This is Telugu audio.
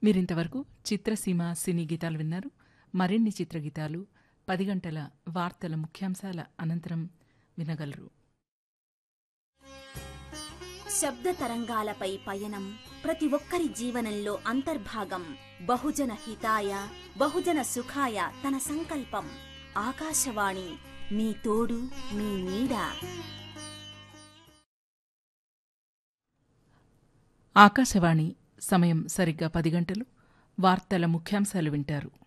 మీరింతవరకు చిత్రసీమ సినీ గీతాలు విన్నారు మరిన్ని చిత్రగీతాలు పది గంటల వార్తల ముఖ్యాంశాల అనంతరం వినగలరు శబ్ద తరంగాలపై పయనం ప్రతి ఒక్కరి జీవనంలో అంతర్భాగం బహుజన హితాయ బహుజన సుఖాయ తన సంకల్పం ఆకాశవాణి మీ తోడు మీ నీడ ఆకాశవాణి సమయం సరిగ్గా పది గంటలు వార్తల ముఖ్యాంశాలు వింటారు